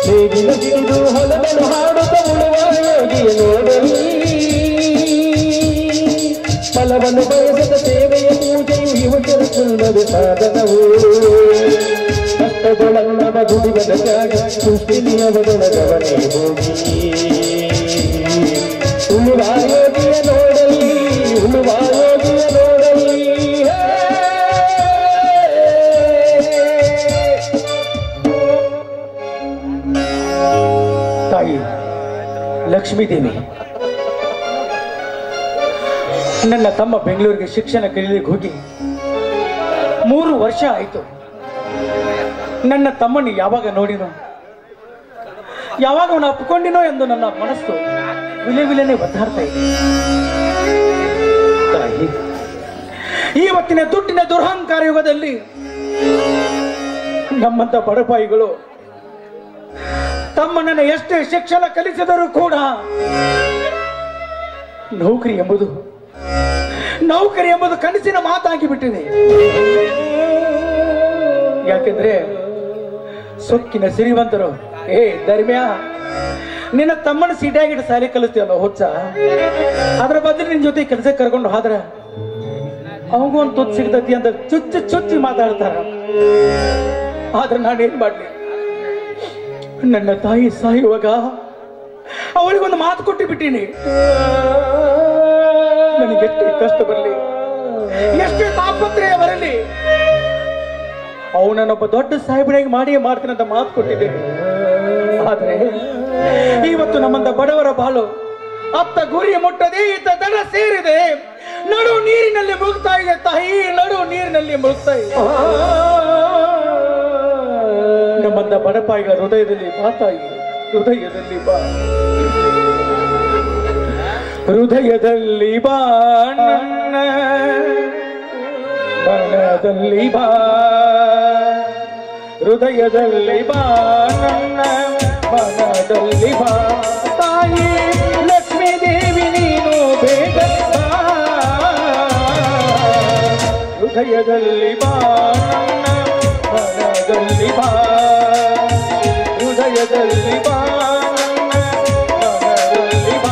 ಹೇಗಿನ ಗಿಳಿದು ಹೊಲದನು ಹಾಡುತ್ತ ಉಳುವ ಯೋಗಿಯ ನೋಡಲಿ ಫಲವನ್ನು ಬಯಸದ ಸೇವೆಯ ಪೂಜೆಯು ಯುವಕರ ಸುಂದರ ಸಾಧನವು ಕಷ್ಟಗಳನ್ನವ ದುಡಿವನ ಜಾಗ ಸೃಷ್ಟಿನಿಯವರೊಳಗವನೇ ಹೋಗಿ ಉಳುವ ಯೋಗಿಯ ನೋಡಲಿ ಉಳುವ ಯೋಗಿಯ ನೋಡಲಿ ತಾಯಿ ಲಕ್ಷ್ಮೀದೇವಿ ನನ್ನ ತಮ್ಮ ಬೆಂಗಳೂರಿಗೆ ಶಿಕ್ಷಣ ಕಲಿಯಲಿಕ್ಕೆ ಹೋಗಿ ಮೂರು ವರ್ಷ ಆಯಿತು ನನ್ನ ತಮ್ಮನ ಯಾವಾಗ ನೋಡಿನೋ ಯಾವಾಗ ಅವನು ಅಪ್ಕೊಂಡಿನೋ ಎಂದು ನನ್ನ ಮನಸ್ಸು ವಿಲೆ ವಿಲೆನೆ ಒದ್ದಾಡ್ತಾ ಇದೆ ತಾಯಿ ಇವತ್ತಿನ ದುಡ್ಡಿನ ದುರಹಂಕಾರ ಯುಗದಲ್ಲಿ ನಮ್ಮಂತ ಬಡಪಾಯಿಗಳು ತಮ್ಮನನ್ನ ಎಷ್ಟೇ ಶಿಕ್ಷಣ ಕಲಿಸಿದರೂ ಕೂಡ ನೌಕರಿ ಎಂಬುದು ನೌಕರಿ ಎಂಬುದು ಕನಸಿನ ಮಾತಾಗಿ ಬಿಟ್ಟಿದೆ ಯಾಕೆಂದ್ರೆ ಸೊಕ್ಕಿನ ಸಿರಿವಂತರು ಏ ಧರ್ಮ್ಯ ನಿನ್ನ ತಮ್ಮನ ಸೀಟಾಗಿಟ್ಟು ಸಾಲಿ ಕಲಿಸ್ತೀವಲ್ಲ ಹುಚ್ಚ ಅದ್ರ ಬದಲು ನಿನ್ ಜೊತೆ ಕೆಲಸ ಕರ್ಕೊಂಡು ಹೋದ್ರ ಅವಂಗೂ ಒಂದು ತುತ್ತು ಸಿಗ್ತತಿ ಅಂತ ಚುಚ್ಚಿ ಚುಚ್ಚಿ ಮಾತಾಡ್ತಾರ ಆದ್ರೆ ನಾನೇನ್ ಮಾಡ್ಲಿ ನನ್ನ ತಾಯಿ ಸಾಯುವಾಗ ಅವಳಿಗೊಂದು ಮಾತು ಕೊಟ್ಟು ಬಿಟ್ಟೀನಿ ನನಗೆ ಎಷ್ಟೇ ಕಷ್ಟ ಬರಲಿ ಎಷ್ಟೇ ತಾಪತ್ರಯ ಬರಲಿ ಅವನನ್ನೊಬ್ಬ ದೊಡ್ಡ ಸಾಹೇಬನಾಗಿ ಮಾಡಿಯೇ ಮಾಡ್ತೀನಿ ಅಂತ ಮಾತು ಕೊಟ್ಟಿದ್ದೇನೆ ಆದ್ರೆ ಇವತ್ತು ನಮ್ಮಂತ ಬಡವರ ಬಾಳು ಅತ್ತ ಗುರಿ ಮುಟ್ಟದೆ ಇತ್ತ ದಡ ಸೇರಿದೆ ನಡು ನೀರಿನಲ್ಲಿ ಮುಳುಗ್ತಾ ಇದೆ ತಾಯಿ ನಡು ನೀರಿನಲ್ಲಿ ಮುಳುಗ್ತಾ ಇದೆ ನಮ್ಮಂತ ಬಡಪಾಯಿಗಳ ಹೃದಯದಲ್ಲಿ ಬಾ ತಾಯಿ ಹೃದಯದಲ್ಲಿ ಬಾ ಹೃದಯದಲ್ಲಿ ಬಾ ನನ್ನ ಮನದಲ್ಲಿ ಬಾ ಹೃದಯದಲ್ಲಿ ಬಾ ನನ್ನ ಮನದಲ್ಲಿ ಬಾ ತಾಯಿ ಲಕ್ಷ್ಮೀ ದೇವಿ ನೀನು ಬೇಗ ಬಾ. ಹೃದಯದಲ್ಲಿ ಬಾ ನನ್ನ ಮನದಲ್ಲಿ ಬಾ ಹೃದಯದಲ್ಲಿ ಬಾ ನನ್ನ ಮನದಲ್ಲಿ ಬಾ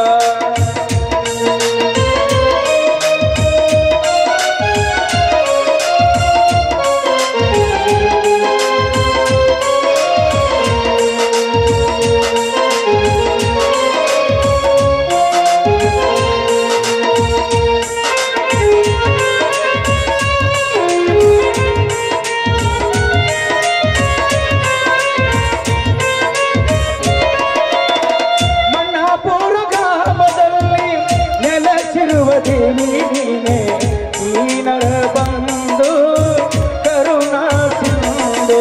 ಮಣ್ಣಾಪುರ ಗ್ರಾಮದಲ್ಲಿ ನೆಲೆಸಿರುವ ದೇವಿ ನೀನೆ ನೀನರ ಬಂದು ಕರುಣಾ ಸಿಂಧು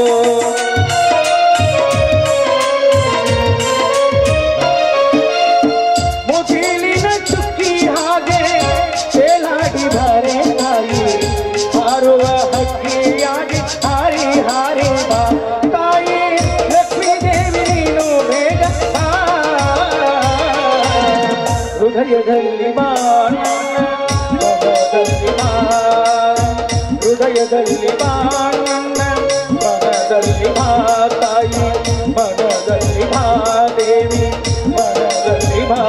ಮುಗಿಲಿನ ಚುಕ್ಕಿ ಹಾಗೆ ತೇಲಾಡಿದರೆ ತಾಯಿ ಹಾರುವ ಹಕ್ಕಿಯಾಗಿ ಹಾರಿ ಹಾರಿ ಬಾ ತಾಯಿ ಲಕ್ಷ್ಮೀ ದೇವಿ ನೀನು ಬೇಗ ಬಾ. ಹೃದಯದಲ್ಲಿ ಬಾ ನನ್ನ ಮನದಲ್ಲಿ ಬಾ ಹೃದಯದಲ್ಲಿ ಬಾ ನನ್ನ ಮನದಲ್ಲಿ ಬಾ ತಾಯಿ ಮನದಲ್ಲಿ ಬಾ ದೇವಿ ಮನದಲ್ಲಿ ಬಾ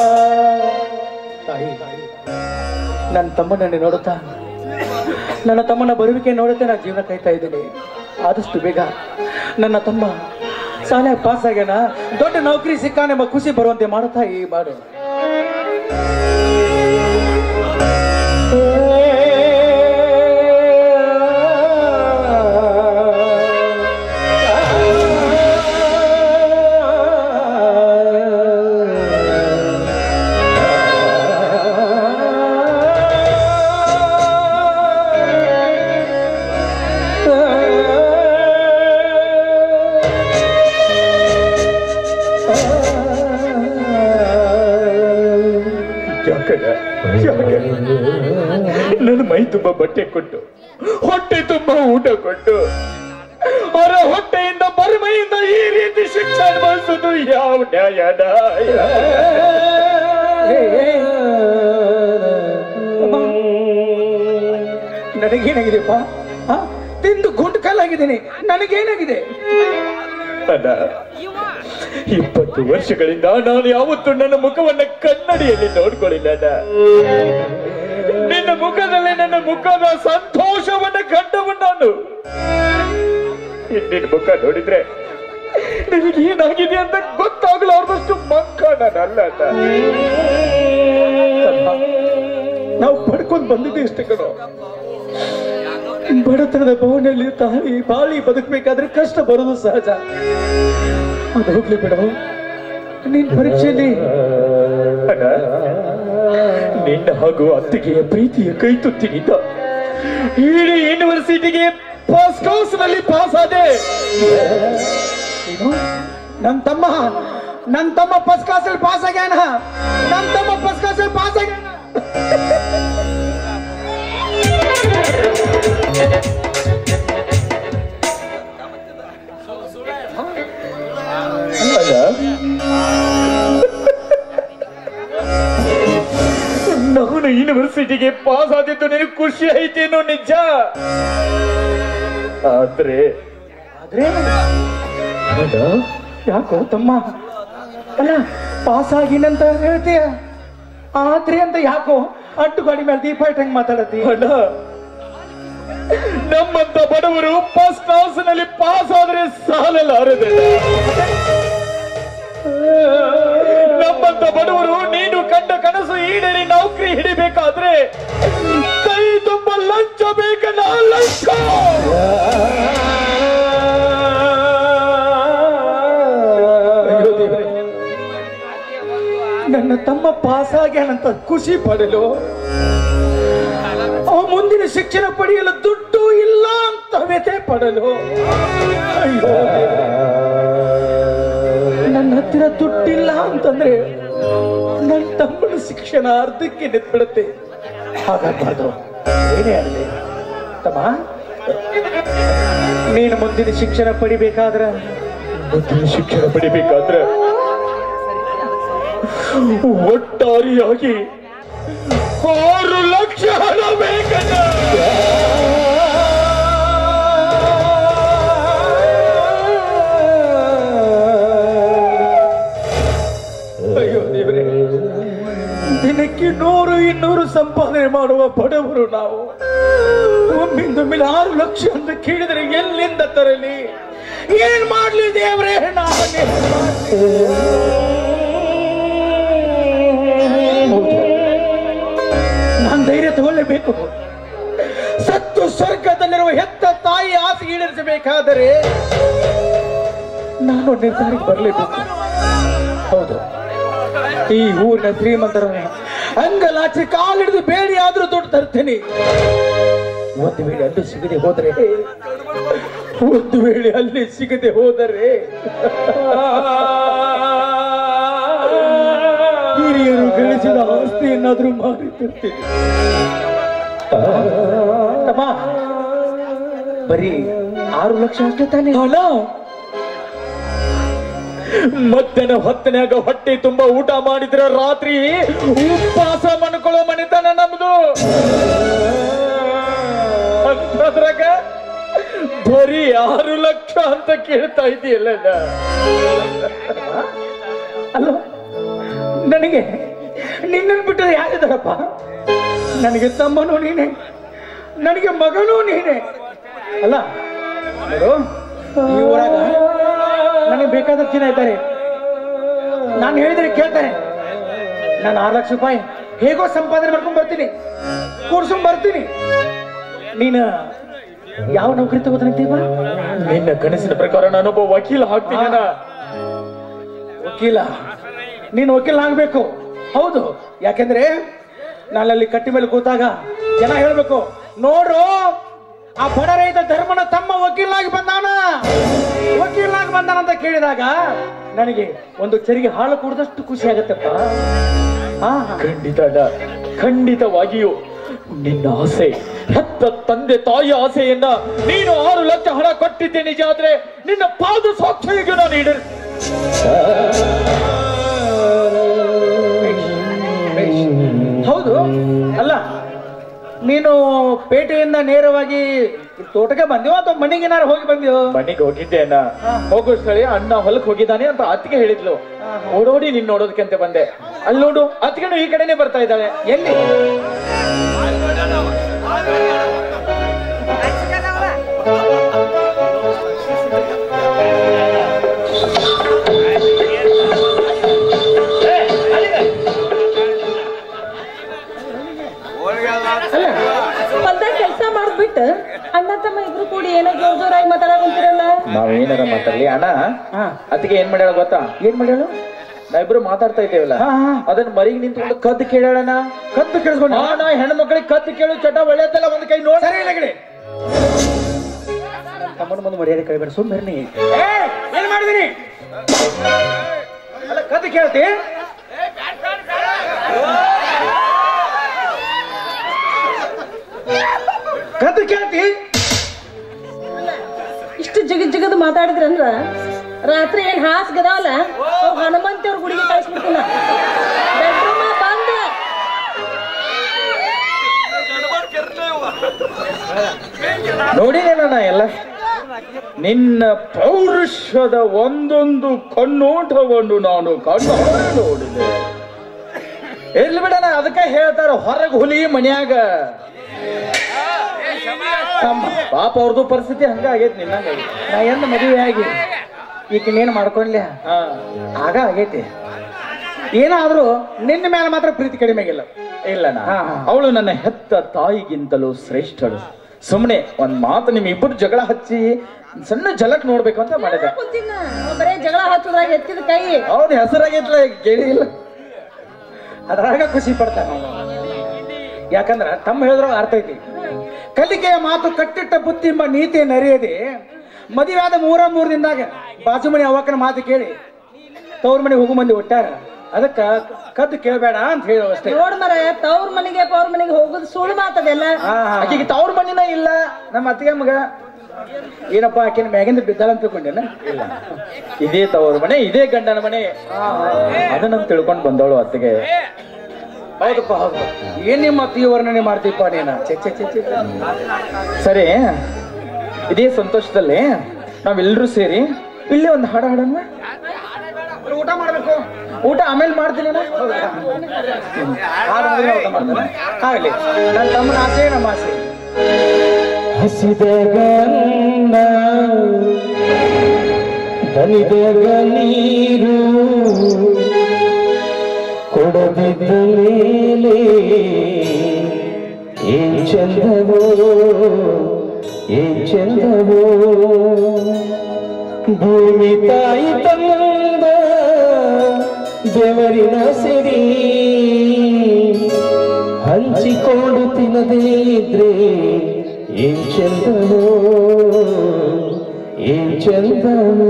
ತಾಯಿ ನನ್ನ ತಮ್ಮನನ್ನು ನೋಡುತ್ತಾ ನನ್ನ ತಮ್ಮನ ಬರುವಿಕೆ ನೋಡುತ್ತೆ ನಾನು ಜೀವನ ಕಾಯ್ತಾ ಇದ್ದೀನಿ ಆದಷ್ಟು ಬೇಗ ನನ್ನ ತಮ್ಮ ಶಾಲೆ ಪಾಸ್ ಆಗ್ಯಾನ ದೊಡ್ಡ ನೌಕರಿ ಸಿಕ್ಕಾನೆಂಬ ಖುಷಿ ಬರುವಂತೆ ಮಾಡುತ್ತಾ ಈ ಮಾಡು ಯಾಕಡ ಯಾಕೆ ನನ್ನ ಮೈ ತುಂಬ ಬಟ್ಟೆ ಕೊಟ್ಟು ಹೊಟ್ಟೆ ತುಂಬ ಊಟ ಕೊಟ್ಟು ಅವರ ಹೊಟ್ಟೆಯಿಂದ ಬರುಮೆಯಿಂದ ಈ ರೀತಿ ಶಿಕ್ಷೆ ಅನುಭವಿಸೋದು ಯಾವ ನ್ಯಾಯ ನ್ಯಾಯ? ನನಗೇನಾಗಿದೆಪ್ಪ ಆ? ತಿಂದು ಗುಂಡು ಕಲ್ಲಾಗಿದ್ದೀನಿ ನನಗೇನಾಗಿದೆ ಅಣ್ಣ ಇಪ್ಪತ್ತು ವರ್ಷಗಳಿಂದ ನಾನು ಯಾವತ್ತೂ ನನ್ನ ಮುಖವನ್ನ ಕನ್ನಡಿಯಲ್ಲಿ ನೋಡ್ಕೊಳ್ಳಿಲ್ಲ ಅಣ್ಣ. ನಿನ್ನ ಮುಖದಲ್ಲಿ ನನ್ನ ಮುಖದ ಸಂತೋಷವನ್ನ ಕಂಡವ ನಾನು ನಿನ್ನ ಮುಖ ನೋಡಿದ್ರೆ ನಿನಗೆ ಏನಾಗಿದೆ ಅಂತ ಗೊತ್ತಾಗಲಾರ್ದಷ್ಟು ಮಂಕ ನಾನಲ್ಲ ಅಣ್ಣ. ನಾವು ಪಡ್ಕೊಂಡು ಬಂದಿದ್ದು ಇಷ್ಟೇ ಕಣೋ ಬಡತನದ ಭವನಲ್ಲಿ ತಾಳಿ ಬಾಳಿ ಬದುಕಬೇಕಾದ್ರೆ ಕಷ್ಟ ಬರೋದು ಸಹಜ ಅದು ಹೋಗ್ಲಿ ಬಿಡು ನಿನ್ ಪರೀಕ್ಷೆಯಲ್ಲಿ ಅಣ್ಣ, ನಿನ್ನ ಹಾಗೂ ಅತ್ತಿಗೆಯ ಪ್ರೀತಿಯ ಕೈ ತುತ್ತಿನಿಂದ ಇಡೀ ಯೂನಿವರ್ಸಿಟಿಗೆ ಫಸ್ಟ್ ಕ್ಲಾಸ್ ನಲ್ಲಿ ಪಾಸ್ ಆದೆ ಏನು ನನ್ ತಮ್ಮ ನನ್ ತಮ್ಮ ಫಸ್ಟ್ ಕ್ಲಾಸಲ್ಲಿ ಪಾಸ್ ಆಗ್ಯಾನ ನನ್ ತಮ್ಮ ಫಸ್ಟ್ ಕ್ಲಾಸಲ್ಲಿ ಪಾಸ್ ಆಗ್ಯಾನ ನಾನು ಯೂನಿವರ್ಸಿಟಿಗೆ ಪಾಸ್ ಆದಿದ್ದು ನಿನಗೆ ಖುಷಿ ಐತೇನೋ ನಿಜ ಆದ್ರೆ ಆದ್ರೆ ಯಾಕೋ ತಮ್ಮ ಅಲ್ಲ ಪಾಸ್ ಆಗಿನಂತ ಹೇಳ್ತೀಯ ಆದ್ರೆ ಅಂತ ಯಾಕೋ ಅಡ್ಡು ಗಾಡಿ ಮೇಲೆ ದೀಪ ಇಟ್ಟಂಗ್ ಮಾತಾಡತಿ ಅಣ್ಣ ನಮ್ಮಂತ ಬಡವರು ಫಸ್ಟ್ ಕ್ಲಾಸ್ ನಲ್ಲಿ ಪಾಸ್ ಆದ್ರೆ ಸಾಲಲಾರದೆ ನಮ್ಮಂತ ಬಡವರು ನೀನು ಕಂಡ ಕನಸು ಈಡೇರಿ ನೌಕರಿ ಹಿಡಿಬೇಕಾದ್ರೆ ಕೈ ತುಂಬ ಲಂಚ ಬೇಕಲ್ಲ ಲಂಚ ಅಯ್ಯೋ ದೇವ್ರೇ. ನನ್ನ ತಮ್ಮ ಪಾಸ್ ಆಗ್ಯಾನಂತ ಖುಷಿ ಪಡಲು ಅವ ಮುಂದಿನ ಶಿಕ್ಷಣ ಪಡೆಯಲು ದುಡ್ಡು ಇಲ್ಲ ಅಂತ ವ್ಯಥೆ ಪಡಲು ಅಯ್ಯೋ ದೇವ್ರೇ. ನನ್ನ ಹತ್ತಿರ ದುಡ್ಡಿಲ್ಲ ಅಂತಂದ್ರೆ ನನ್ನ ತಮ್ಮನ ಶಿಕ್ಷಣ ಅರ್ಧಕ್ಕೆ ನಿಂತ್ಬಿಡುತ್ತೆ ಹಾಗಾಗ್ಬಾರ್ದು ಏನೇ ಆಗಲಿ ತಮ್ಮ ನೀನು ಮುಂದಿನ ಶಿಕ್ಷಣ ಪಡಿಬೇಕಾದ್ರ ಮುಂದಿನ ಶಿಕ್ಷಣ ಪಡಿಬೇಕಾದ್ರೆ ಒಟ್ಟಾರಿಯಾಗಿ ಆರು ಲಕ್ಷ ಹಣ ಬೇಕಣ್ಣ ಅಯ್ಯೋ ದೇವರೇ ದಿನಕ್ಕೆ ನೂರು ಇನ್ನೂರು ಸಂಪಾದನೆ ಮಾಡುವ ಬಡವರು ನಾವು ಒಮ್ಮಿಂದೊಮ್ಮೆಲೆ ಆರು ಲಕ್ಷ ಅಂತ ಕೇಳಿದರೆ ಎಲ್ಲಿಂದ ತರಲಿ ಏನ್ ಮಾಡ್ಲಿ ದೇವರೇ ನಾನೇನ್ ಮಾಡ್ಲಿ? ಹೌದು. ನಾನ್ ಧೈರ್ಯ ತಗೊಳ್ಳೇಬೇಕು ಸತ್ತು ಸ್ವರ್ಗದಲ್ಲಿರುವ ಹೆತ್ತ ತಾಯಿ ಆಸೆ ಈಡೇರಿಸಬೇಕಾದರೆ ನಾನು ನಿರ್ಧಾರಕ್ಕೆ ಬರಲೇಬೇಕು ಹೌದು ಈ ಊರಿನ ಶ್ರೀಮಂತರ ಅಂಗಲಾಚೆ ಕಾಲಿಡಿದು ಬೇಡಿ ಆದ್ರೂ ದುಡ್ಡು ತರ್ತೀನಿ ಒಂದು ವೇಳೆ ಅಲ್ಲಿ ಸಿಗದೆ ಹೋದರೆ ಒಂದು ವೇಳೆ ಅಲ್ಲಿ ಸಿಗದೆ ಹೋದರೆ ಹಿರಿಯರು ಗಳಿಸಿದ ಆಸ್ತಿಯನ್ನಾದ್ರೂ ಮಾರಿ ತರ್ತೀನಿ ತಮ್ಮ, ಬರೀ ಆರು ಲಕ್ಷ ಅಷ್ಟೇ ತಾನೇ ಹಣ ಮಧ್ಯಾಹ್ನ ಹೊತ್ತನ್ಯಾಗ ಹೊಟ್ಟೆ ತುಂಬಾ ಊಟ ಮಾಡಿದ್ರ ರಾತ್ರಿ ಉಪವಾಸ ಮನ್ಕೊಳ್ಳೋ ಮನೆತನ ನಮ್ದು ಅಂತದ್ರಾಗ ಬರೀ ಆರು ಲಕ್ಷ ಅಂತ ಕೇಳ್ತಾ ಇದೆಯಲ್ಲ ಅಲ್ಲೋ ನನಗೆ ನಿನ್ನನ್ನು ಬಿಟ್ಟರೆ ಯಾರಿದ್ದಾರಪ್ಪ ನನಗೆ ತಮ್ಮನೂ ನೀನೆ ನನಗೆ ಮಗನೂ ನೀನೆ ಅಲ್ಲ ನೋಡು, ಈ ಊರಾಗ ನನಗೆ ಬೇಕಾದಷ್ಟು ಜನ ಇದ್ದಾರೆ ನಾನು ಹೇಳಿದ್ರೆ ಕೇಳ್ತಾರೆ ನಾನು ಆರು ಲಕ್ಷ ರೂಪಾಯಿ ಹೇಗೋ ಸಂಪಾದನೆ ಮಾಡ್ಕೊಂಡ್ ಬರ್ತೀನಿ ಕೂಡ್ಸ್ಕೊಂಡ್ ಬರ್ತೀನಿ ನೀನು ಯಾವ ನೌಕರಿ ತಗೋತಾನಂತೀವ ನಿನ್ನ ಕನಸಿನ ಪ್ರಕಾರ ನಾನೊಬ್ಬ ವಕೀಲ ಹಾಕ್ತೀನಿ ಅಣ್ಣ. ವಕೀಲ ನೀನು ವಕೀಲ ಆಗ್ಬೇಕು ಹೌದು ಯಾಕೆಂದ್ರೆ ನಾನಲ್ಲಿ ಕಟ್ಟಿ ಮೇಲೆ ಕೂತಾಗ ಜನ ಹೇಳ್ಬೇಕು ನೋಡ್ರು ಆ ಬಡ ರೈತ ಧರ್ಮನ ತಮ್ಮ ವಕೀಲಾಗಿ ಬಂದಾನ ವಕೀಲಾಗಿ ಬಂದಾನ ಅಂತ ಕೇಳಿದಾಗ ನನಗೆ ಒಂದು ಚರಿಗೆ ಹಾಳು ಕುಡಿದಷ್ಟು ಖುಷಿ ಆಗತ್ತಪ್ಪ ಹಾ ಹಾ. ಖಂಡಿತ ಅಣ್ಣ. ಖಂಡಿತವಾಗಿಯೂ ನಿನ್ನ ಆಸೆ ಹೆತ್ತ ತಂದೆ ತಾಯಿ ಆಸೆಯನ್ನ ನೀನು ಆರು ಲಕ್ಷ ಹಣ ಕೊಟ್ಟಿದ್ದೆ ನಿಜ ಆದ್ರೆ ನಿನ್ನ ಪಾದ ಸಾಕ್ಷಿಗೆ ನಾನು ಈಡೇರ್ ಹೌದು ಅಲ್ಲ ನೀನು ಪೇಟೆಯಿಂದ ನೇರವಾಗಿ ಇಲ್ಲಿ ತೋಟಕ್ಕೆ ಬಂದಿವ ಅಥವಾ ಮನೆಗೆ ಏನಾರು ಹೋಗಿ ಬಂದಿವ ಮನೆಗೆ ಹೋಗಿದ್ದೆ ಅಣ್ಣ ಹಾ. ಹೋಗೋ ಸ್ಥಳ ಅಣ್ಣ ಹೊಲಕ್ ಹೋಗಿದ್ದಾನೆ ಅಂತ ಅತ್ತಿಗೆ ಹೇಳಿದ್ಲು ಹಾ, ಹಾ. ಓಡೋಡಿ ನಿನ್ ನೋಡೋದಕ್ಕೆ ಅಂತ ಬಂದೆ ಅಲ್ಲಿ ನೋಡು ಅತ್ತಿಗೆನು ಈ ಕಡೆನೆ ಬರ್ತಾ ಇದ್ದಾಳೆ ಎಲ್ಲಿ ಹೊಲ್ದಾಗ ಕೆಲಸ ಮಾಡ್ಬಿಟ್ಟು ಅಣ್ಣ ತಮ್ಮ ಇಬ್ರು ಕೂಡಿ ಏನೋ ಜೋರ್ ಜೋರಾಗಿ ಮಾತಾಡಕುಂತಿರಲ್ಲ ನಾವ್ ಏನಾರ ಮಾತಾಡ್ಲಿ ಅಣ್ಣ ಹಾ ಅತ್ತಿಗೆ ಏನ್ ಮಾಡ್ಯಾಳ ಗೊತ್ತಾ ಏನ್ ಮಾಡ್ಯಾಳು ನಾ ಇಬ್ರು ಮಾತಾಡ್ತಾ ಇದ್ದೇವಲ್ಲ ಹಾ, ಹಾ. ಅದನ್ನ ಮರಿಗೆ ನಿಂತ್ಕೊಂಡು ಕದ್ದು ಕೇಳೋಣ ಕತ್ತು ಕೇಳಿಸ್ಕೊಂಡ ನಾ ಹೆಣ್ಣು ಮಕ್ಕಳಿಗೆ ಕದ್ದು ಕೇಳು ಚಟ ಒಳ್ಳೆದಲ್ಲ ಒಂದ್ ಕೈ ನೋಡ ಸರಿ ಇಲ್ಲ ಕಡೆ ತಮ್ಮನ ಮುಂದೆ ಮರ್ಯಾದೆ ಕಳಿಬೇಡ ಸುಮ್ಮನೆ ನೀ ಏ, ಏನ್ ಮಾಡಿದಿರಿ ಅಲ್ಲ ಕದ್ದು ಕೇಳ್ತಿ ಕದ್ದು ಕೇಳ್ತಿ ಇಷ್ಟು ಜಿಗದ್ ಜಿಗದ್ ಮಾತಾಡಿದ್ರಂದ್ರ ರಾತ್ರಿ ಏನ್ ಹಾಸ್ ಗದಾವಲ್ಲ ಅವ್ ಹನುಮಂತವ್ರ ಗುಡಿಗೆ ಕಳಿಸ್ಬಿಡ್ತೀನ ಬೆಡ್ರೂಮ್ ಬಂದ ನೋಡಿದೇನ ನಾ ಎಲ್ಲ ನಿನ್ನ ಪೌರುಷದ ಒಂದೊಂದು ಕಣ್ಣೋಟವನ್ನು ನಾನು ಕಣ್ಣು ನೋಡಿದೆ ಇರ್ಲಿ ಬಿಡಣ ಅದಕ್ಕೆ ಹೇಳ್ತಾರ ಹೊರಗ್ ಹುಲಿ ಮನ್ಯಾಗ ತಮ್ಮ ಪಾಪ ಅವ್ರದ್ದು ಪರಿಸ್ಥಿತಿ ಹಂಗ ಆಗೈತಿ ನಿನ್ನಂಗ ನಾ ಎಂದ ಮದುವೆ ಆಗಿ ಈಕಿನೇನು ಮಾಡ್ಕೊಂಡ್ಲ ಹಾ ಆಗ ಆಗೈತಿ ಏನಾದ್ರೂ ನಿನ್ನ ಮೇಲೆ ಮಾತ್ರ ಪ್ರೀತಿ ಕಡಿಮೆ ಆಗಿಲ್ಲ ಇಲ್ಲಣ್ಣ ಹಾ, ಹಾ. ಅವಳು ನನ್ನ ಹೆತ್ತ ತಾಯಿಗಿಂತಲೂ ಶ್ರೇಷ್ಠಳು ಸುಮ್ಮನೆ ಒಂದ್ ಮಾತು ನಿಮ್ ಇಬ್ಬರು ಜಗಳ ಹಚ್ಚಿ ಸಣ್ಣ ಜಲಕ್ ನೋಡ್ಬೇಕು ಅಂತ ಮಾಡಿದೆ ಕುಂತಿನ ಅವ್ ಬರೇ ಜಗಳ ಹಚ್ಚೋದ್ರಾಗ ಎತ್ತಿದ ಕೈ ಅವ್ನ ಹೆಸರಾಗೈತ್ಲ ಕೇಳಿ ಇಲ್ಲ ಅದ್ರಾಗ ಖುಷಿ ಪಡ್ತಾನ ಅವ್ನು. ಯಾಕಂದ್ರ ತಮ್ಮ ಹೇಳಿದ್ರು ಅರ್ಥ ಐತಿ ಕಲಿಕೆಯ ಮಾತು ಕಟ್ಟಿಟ್ಟ ಬುತ್ತಿ ಎಂಬ ನೀತಿ ನರಿಯದೆ ಮದುವೆ ಆದ ಮೂರ ಮೂರ್ ದಿನದಾಗ ಬಾಜು ಮನೆ ಅವಕ್ಕನ ಮಾತು ಕೇಳಿ ತವ್ರ ಮನೆಗೆ ಹೋಗು ಮಂದಿ ಒಟ್ಟಾರ ಅದಕ್ಕ ಕದ್ದು ಕೇಳಬೇಡ ಅಂತ ಹೇಳು ಅಷ್ಟೇ ನೋಡ್ ಮರ ತವ್ರ ಮನೆಗೆ ಪವ್ರ ಮನೆಗೆ ಹೋಗುದು ಸುಳ್ಳು ಮಾತದೆಲ್ಲ ಹಾ, ಹಾ, ಹಾ. ಆಕೆಗೆ ತವ್ರ ಮಣ್ಣಿನ ಇಲ್ಲ ನಮ್ಮ ಅತ್ತಿಗೆ ಮಗ ಏನಪ್ಪ ಆಕಿನ ಮ್ಯಾಗಿಂದ ಬಿದ್ದಾಳ ಅಂತ ತಿಳ್ಕೊಂಡೇನ ಇಲ್ಲ ಇದೇ ತವ್ರ ಮನೆ ಇದೇ ಗಂಡನ ಮನೆ ಅದನ್ನ ತಿಳ್ಕೊಂಡ್ ಬಂದವಳು ಅತ್ತಿಗೆ ಹೌದಪ್ಪ ಹೌದು ಏನ್ ನಿಮ್ಮ ಅತ್ತಿಗೆ ವರ್ಣನೆ ಮಾಡ್ತೀಪ್ಪ ನೀನ ಛೆ, ಛೆ, ಛೆ, ಛೆ, ಛೆ. ಸರಿ ಇದೇ ಸಂತೋಷದಲ್ಲಿ ನಾವೆಲ್ಲರೂ ಸೇರಿ ಇಲ್ಲೇ ಒಂದು ಹಾಡು ಹಾಡೋಣ ಊಟ ಮಾಡ್ಬೇಕು ಊಟ ಆಮೇಲೆ ಮಾಡ್ತೀನಿ ನಾನು. ಹಾಡು ಮುಗಿದ್ರೆ ಊಟ ಮಾಡ್ತಾನೆ ಆಗ್ಲಿ ನನ್ನ ತಮ್ಮನ ಆಸೆ ನಮ್ಮ ಆಸೆ ಹಸಿದಾಗ ದನಿದಾಗ ನೀರು ಕೊಡದಿದ್ದ ಮೇಲೆ ಏನ್ ಚಂದವೋ ಏನ್ ಚಂದವೋ ಭೂಮಿ ತಾಯಿ ತಂದ ಬೆವರಿನ ಸಿರಿ ಹಂಚಿಕೊಂಡು ತಿನ್ನದೇ ಇದ್ರೆ ಏನ್ ಚಂದವೋ ಏನ್ ಚಂದವೋ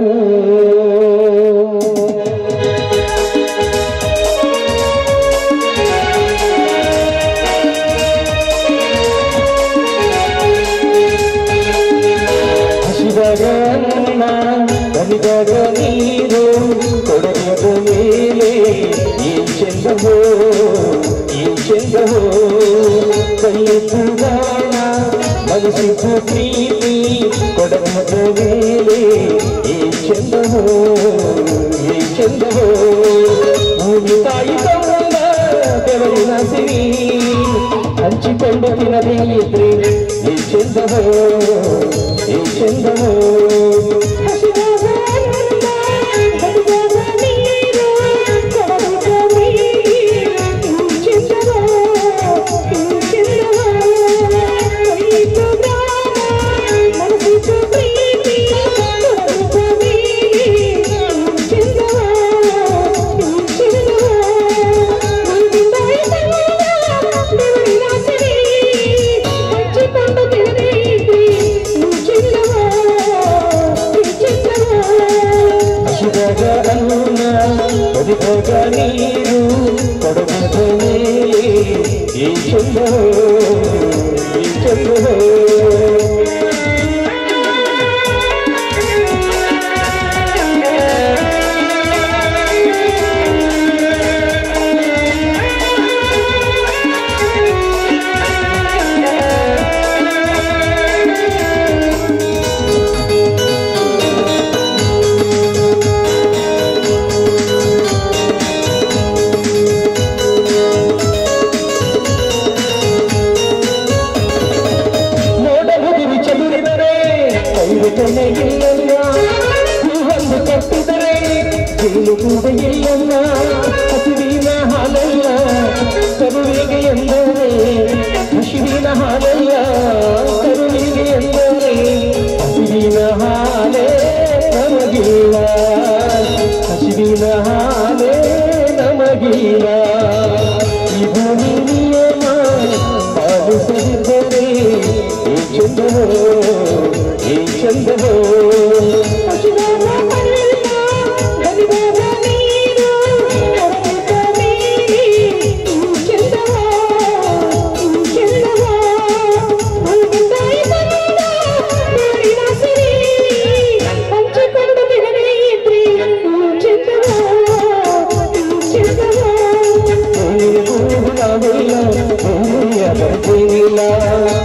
ಹಸಿದಾಗ ಅನ್ನ ಬಲಿದಾಗ ನೀರು ಕೊಡಗದ ಮೇಲೆ ಏನ್ ಚಂದವೋ ಏನ್ ಚಂದವೋ ಕೈಯಿತು ಗಾಣ ಮನಸ್ಸಿತು ಪ್ರೀತಿ ಕೊಡಗದ ಮೇಲೆ ಏನ್ ಚಂದವೋ ಏನ್ ಚಂದವೋ ಭೂಮಿ ತಾಯಿ ತಮ್ಮ ಬೆವರಿನ ಸಿರಿ ಹಂಚಿಕೊಂಡು ತಿನ್ನದೇ ಇದ್ರೆ ಈ ಚಂದವೋ ಈ ಚಂದವೋ ಹಸಿದಾಗ ಅನ್ನ ಬದಿದಾಗ ನೀರು ಕೊಡಗದ ಮೇಲೆ ಈ ಚಂದವೋ ಈ ಚಂದವೋ ಜೇನು ಕೂಡ ಇಲ್ಲಲ್ಲ ಹಸಿವಿನ ಹಾಲಲ್ಲ ಕರುವಿಗೆ ಎಂದರೆ ಹಸಿವಿನ ಹಾಲಲ್ಲ ಕರುವಿಗೆ ಎಂದರೆ ಹಸಿವಿನ ಹಾಲೇ ನಮಗಿಲ್ಲ ಹಸಿವಿನ ಹಾಲೇ ನಮಗಿಲ್ಲ ಈ ಭೂಮಿ ನಿಯಮ ಪಾಲಿಸದಿದ್ದರೆ ಈ ಚಂದವೋ ಈ ಚಂದವೋ ಭೂಮಿಯ ಭೂಮಿಯ ಭೂಮಿಯ ಭೂಮಿಯ